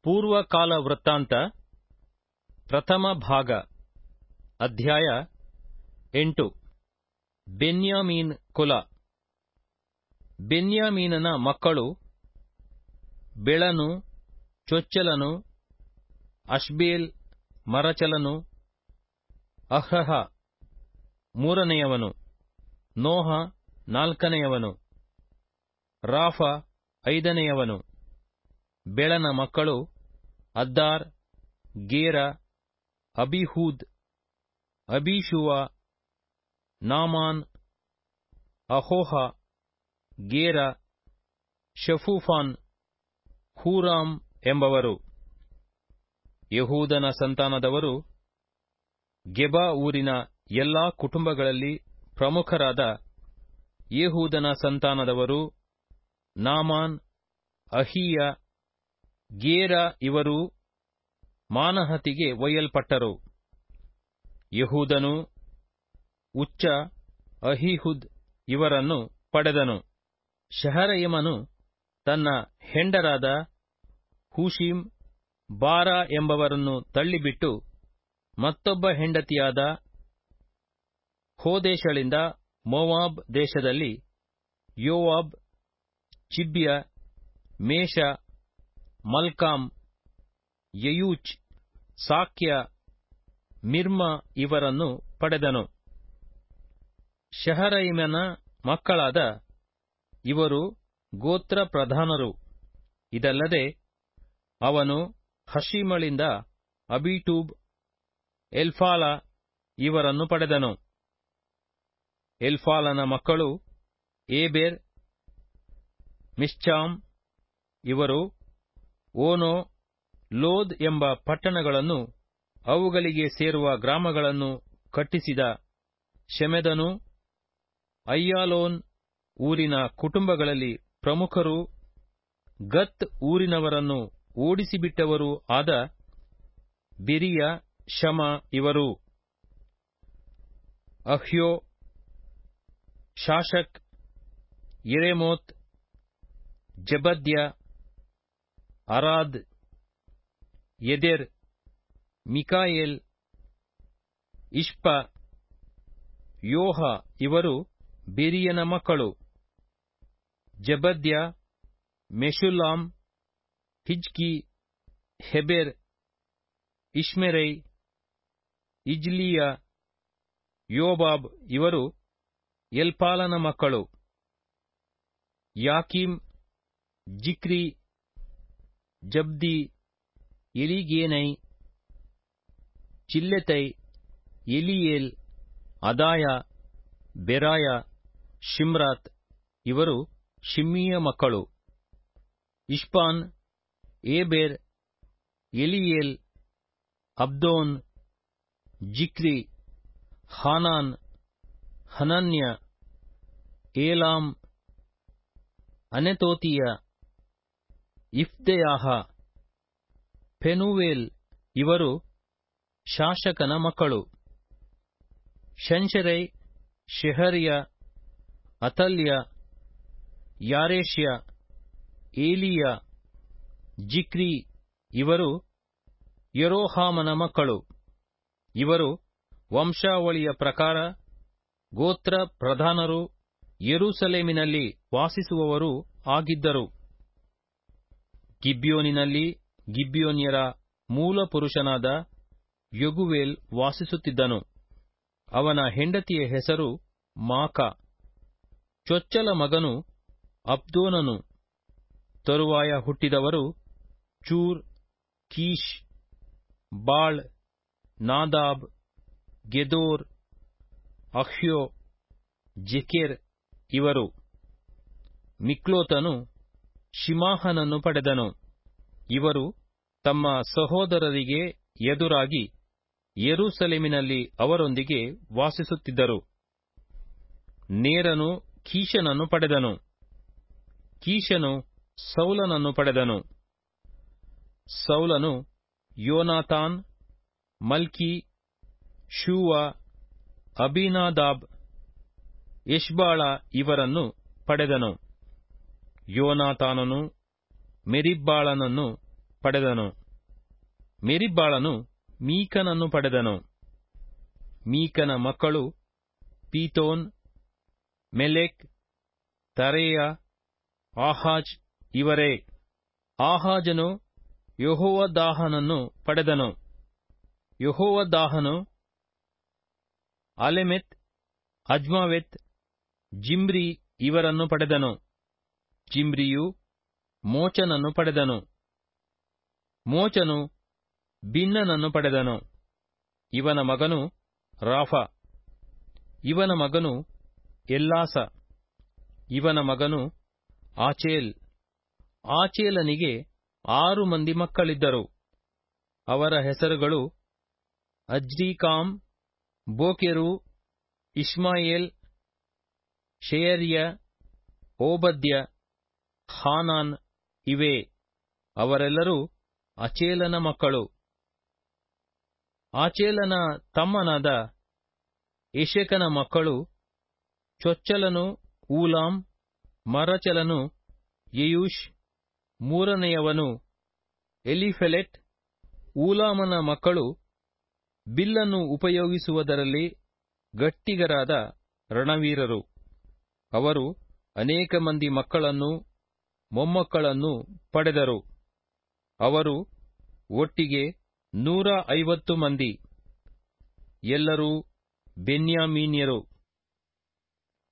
ಪೂರ್ವಕಾಲ ವೃತ್ತಾಂತ ಪ್ರಥಮ ಭಾಗ ಅಧ್ಯಾಯ ಎಂಟು ಬೆನ್ಯಾಮೀನ್ ಕುಲ ಬೆನ್ಯಾಮೀನನ ಮಕ್ಕಳು ಬೆಳನು ಚೊಚ್ಚಲನು ಅಷ್ಬೇಲ್ ಮರಚಲನು ಅಹ್ರಹ ಮೂರನೆಯವನು ನೋಹ ನಾಲ್ಕನೆಯವನು ರಾಫ ಐದನೆಯವನು ಬೆಳನ ಮಕ್ಕಳು ಅದ್ದಾರ್ ಗೇರ ಅಬಿಹೂದ್ ಅಬೀಷುವ ನಾಮಾನ್ ಅಹೋಹ ಗೇರ ಶಫೂಫಾನ್ ಹೂರಾಮ್ ಎಂಬವರು ಯಹೂದನ ಸಂತಾನದವರು ಗೆಬಾ ಊರಿನ ಎಲ್ಲಾ ಕುಟುಂಬಗಳಲ್ಲಿ ಪ್ರಮುಖರಾದ ಯೇಹೂದನ ಸಂತಾನದವರು ನಾಮಾನ್ ಅಹೀಯ ಗೇರ ಇವರೂ ಮಾನಹತಿಗೆ ಒಯ್ಯಲ್ಪಟ್ಟರು ಯಹೂದನು ಉಚ್ಚ ಅಹಿಹುದ್ ಇವರನ್ನು ಪಡೆದನು ಶಹರಯಮನು ತನ್ನ ಹೆಂಡರಾದ ಹೂಷೀಮ್ ಬಾರ ಎಂಬವರನ್ನು ತಳ್ಳಿಬಿಟ್ಟು ಮತ್ತೊಬ್ಬ ಹೆಂಡತಿಯಾದ ಹೋದೇಶಳಿಂದ ಮೋವಾಬ್ ದೇಶದಲ್ಲಿ ಯೋವಾಬ್ ಚಿಬ್ಯ ಮೇಷ ಮಲ್ಕಾಮ್ ಯಯೂಚ್ ಸಾಕ್ಯ ಮಿರ್ಮ ಇವರನ್ನು ಪಡೆದನು ಶಹರೈಮನ ಮಕ್ಕಳಾದ ಇವರು ಗೋತ್ರ ಪ್ರಧಾನರು ಇದಲ್ಲದೆ ಅವನು ಹಶೀಮಳಿಂದ ಅಬೀಟೂಬ್ ಎಲ್ಫಾಲ ಇವರನ್ನು ಪಡೆದನು ಎಲ್ಫಾಲನ ಮಕ್ಕಳು ಏಬೇರ್ ಮಿಶ್ಚಾಮ್ ಇವರು ಓನೋ ಲೋದ್ ಎಂಬ ಪಟ್ಟಣಗಳನ್ನು ಅವುಗಳಿಗೆ ಸೇರುವ ಗ್ರಾಮಗಳನ್ನು ಕಟ್ಟಿಸಿದ ಶೆಮೆದನು ಅಯ್ಯಾಲೋನ್ ಊರಿನ ಕುಟುಂಬಗಳಲ್ಲಿ ಪ್ರಮುಖರೂ ಗತ್ ಊರಿನವರನ್ನು ಓಡಿಸಿಬಿಟ್ಟವರೂ ಆದ ಬೆರಿಯ ಶಮ ಇವರು ಅಹ್ಯೋ ಶಾಶಕ್ ಯೆರೆಮೋತ್ ಜಬದ್ಯ ಅರಾದ್ ಎದೆರ್ ಮಿಕಾಯೇಲ್ ಇಷ್ಪ ಯೋಹ ಇವರು ಬೆರಿಯನ ಮಕ್ಕಳು ಜಬದ್ಯ ಮೆಶುಲಾಮ್ ಹಿಜ್ಕಿ ಹೆಬೆರ್ ಇಷ್ಮೆರೈ ಇಜ್ಲಿಯ ಯೋಬಾಬ್ ಇವರು ಎಲ್ಪಾಲನ ಮಕ್ಕಳು ಯಾಕೀಮ್ ಜಿಕ್ರಿ ಜಬ್ದಿ ಎಲಿಗೇನೈ ಚಿಲ್ಲೆತೈ ಎಲಿಯೇಲ್ ಅದಾಯ ಬೆರಾಯ ಶಿಮ್ರಾತ್ ಇವರು ಶಿಮ್ಮಿಯ ಮಕ್ಕಳು Ishpan Eber Eliel Abdon Zichri Hanan Hananiah Elam Antothijah Iphedeiah Penuel ಇವರು ಶಾಸಕನ ಮಕ್ಕಳು ಶಂಶರೈ ಶೆಹರ್ಯ ಅತಲ್ಯ ಯಾರೇಷ್ಯ ಏಲಿಯ ಜಿಕ್ರಿ ಇವರು ಯರೋಹಾಮನ ಮಕ್ಕಳು ಇವರು ವಂಶಾವಳಿಯ ಪ್ರಕಾರ ಗೋತ್ರ ಪ್ರಧಾನರು ಯೆರೂಸಲೇಮಿನಲ್ಲಿ ವಾಸಿಸುವವರೂ ಆಗಿದ್ದರು ಗಿಬ್ಯೋನಿನಲ್ಲಿ ಗಿಬ್ಯೋನ್ಯರ ಮೂಲ ಪುರುಷನಾದ ಯೊಗುವೇಲ್ ವಾಸಿಸುತ್ತಿದ್ದನು ಅವನ ಹೆಂಡತಿಯ ಹೆಸರು ಮಾಕ ಚೊಚ್ಚಲ ಮಗನು ಅಬ್ದೋನನು ತರುವಾಯ ಹುಟ್ಟಿದವರು ಚೂರ್ ಕೀಶ್ ಬಾಳ್ ನಾದಾಬ್ ಗೆದೋರ್ ಅಹ್ಯೋ ಜೆಕೆರ್ ಇವರು ಮಿಕ್ಲೋತನು ಶಿಮಾಹನನ್ನು ಪಡೆದನು ಇವರು ತಮ್ಮ ಸಹೋದರರಿಗೆ ಎದುರಾಗಿ ಯೆರೂಸಲೇಮಿನಲ್ಲಿ ಅವರೊಂದಿಗೆ ವಾಸಿಸುತ್ತಿದ್ದರು ನೇರನು ಕೀಶನನ್ನು ಪಡೆದನು ಕೀಶನು ಸೌಲನನ್ನು ಪಡೆದನು ಸೌಲನು ಯೋನಾತಾನ್ ಮಲ್ಕಿ ಶೂವ ಅಬಿನಾದಾಬ್ ಎಷ್ಬಾಳ ಇವರನ್ನು ಪಡೆದನು ಯೋನಾತಾನನು ಮೆರಿಬ್ಬಾಳನನ್ನು ಪಡೆದನು ಮೆರಿಬ್ಬಾಳನು ಮೀಕನನ್ನು ಪಡೆದನು ಮೀಕನ ಮಕ್ಕಳು ಪೀತೋನ್ ಮೆಲೆಕ್ ತರೇಯ ಆಹಾಜ್ ಇವರೇ ಆಹಾಜನು ಯಹೋವದಾಹನನ್ನು ಪಡೆದನು ಯಹೋವದಾಹನು ಅಲೆಮೆತ್ ಅಜ್ಮಾವೆತ್ ಜಿಮ್ರಿ ಇವರನ್ನು ಪಡೆದನು ಜಿಮ್ರಿಯು ಮೋಚನನ್ನು ಪಡೆದನು ಮೋಚನು ಬಿನ್ನನನ್ನು ಪಡೆದನು ಇವನ ಮಗನು ರಾಫ ಇವನ ಮಗನು ಎಲ್ಲಾಸ ಇವನ ಮಗನು ಆಚೇಲ್ ಆಚೇಲನಿಗೆ ಆರು ಮಂದಿ ಮಕ್ಕಳಿದ್ದರು ಅವರ ಹೆಸರುಗಳು ಅಜ್ರೀಕಾಮ್ ಬೋಕೆರು ಇಷ್ಮಾಯೇಲ್ ಶೆಯರ್ಯ ಓಬದ್ಯ ಹಾನಾನ್ ಇವೇ ಅವರೆಲ್ಲರೂ ಅಚೇಲನ ಮಕ್ಕಳು ಆಚೇಲನ ತಮ್ಮನಾದ ಎಶೆಕನ ಮಕ್ಕಳು ಚೊಚ್ಚಲನು ಊಲಾಮ್ ಮರಚಲನು ಯೆಯೂಷ್ ಮೂರನೆಯವನು ಎಲಿಫೆಲೆಟ್ ಊಲಾಮನ ಮಕ್ಕಳು ಬಿಲ್ಲನ್ನು ಉಪಯೋಗಿಸುವುದರಲ್ಲಿ ಗಟ್ಟಿಗರಾದ ರಣವೀರರು ಅವರು ಅನೇಕ ಮಂದಿ ಮಕ್ಕಳನ್ನು ಮೊಮ್ಮಕ್ಕಳನ್ನು ಪಡೆದರು ಅವರು ಒಟ್ಟಿಗೆ ನೂರ ಐವತ್ತು ಮಂದಿ ಎಲ್ಲರೂ ಬೆನ್ಯಾಮೀನ್ಯರು